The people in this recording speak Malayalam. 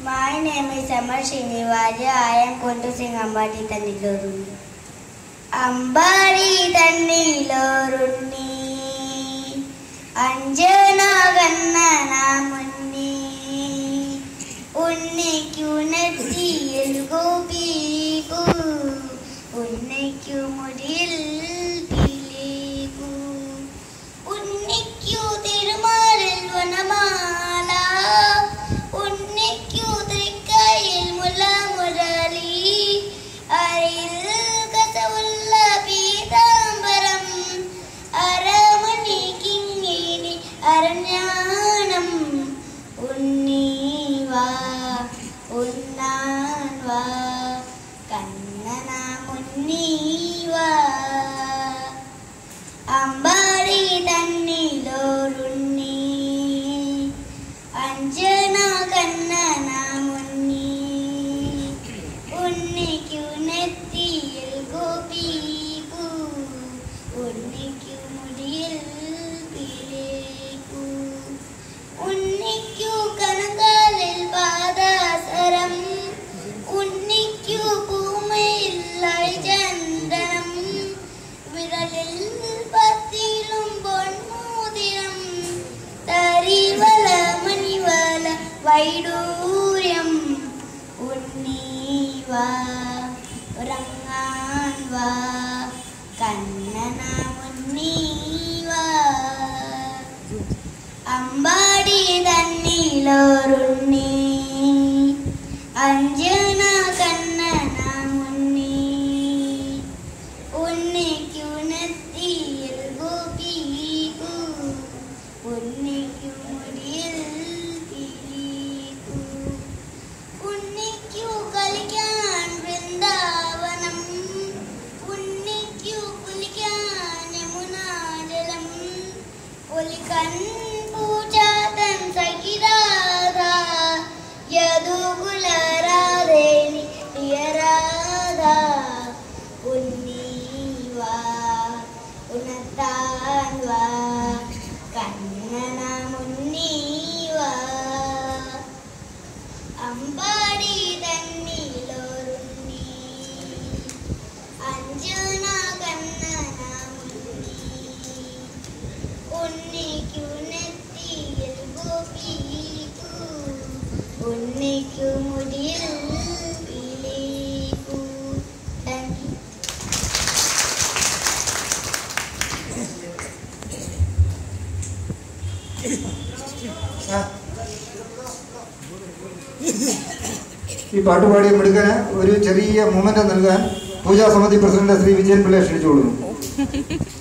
My name is Amar Srinivas. I am going to sing Ambadi Tannilorunni. Ambadi തന്നിലോറുണ്ണി അഞ്ജനാകണ്ണന മുന്നി ഉണ്ണിക്കുണത്തിയിൽ ഗോപികു ഉണ്ണിക്കു മുടിയിൽ പിലികു ഉണ്ണിക്കു തിരുമാറിൽ വനമാല ഉണ്ണിക്കു തൃക്കയിൽ മുല മുരളി അരിൽ കസവുള്ള പീതാംബരം അരമണിക്കിങ്ങിനി അരഞ്ഞാണം ഉണ്ണീവാ ഉണ്ണാൻ വാ കണ്ണന മുന്നീവാ അമ്പാടി തന്നിലോരുണ്ണി അഞ്ജന കണ്ണന മുന്നി ഉണ്ണിക്കു നെറ്റിയിൽ ഗോപിക്കു ഉണ്ണിക്കു മുടിയിൽ പിലേക്കു ഉണ്ണിക്കു കനകാലിൽ പാദാസരം ഉണ്ണിക്കു പൂമയിൽ ചന്ദനം വിരലിൽ പത്തിലും പൊന്മോതിരം തരിവല മണിവല വൈഡൂര്യം ഉണ്ണീവാ ഉറങ്ങാൻ വാ കണ്ണന മുന്നീവാ അമ്പാടി തന്നിലോരുണ്ണി അഞ്ജന കണ്ണന മുന്നി ഉണ്ണിക്കുണത്തിയിൽ ഗോപികു ഉണ്ണിക്കു മുടിയിൽ പിലികു ഉണ്ണിക്കു കളിക്കാൻ വൃന്ദാവനം ഉണ്ണിക്കു കുലിക്കാൻ യമുനാജലം ഒലിക്കൻ പൂജാതൻ സഖിരാധ യദുകുലരാധേനി പ്രിയരാധ ഉണ്ണീവാ ഉണത്താൻ വാ കണ്ണന മുന്നീവാ അമ്പാടി തന്നിലോരുണ്ണി അഞ്ജന കണ്ണന മുന്നി ഉണ്ണിക്കു നെറ്റിയിൽ ഗോപിക്കു ഉണ്ണിക്കു മുടിയിൽ പിലിക്കു താങ്ക് യു ഈ പാട്ട് പാടിയ മിടുക്കന് ഒരു ചെറിയ മൂമെന്റ് നൽകാൻ പൂജാ സമിതി പ്രസിഡന്റ് ശ്രീ വിജയൻ പിള്ള ക്ഷണിച്ചുകൊള്ളുന്നു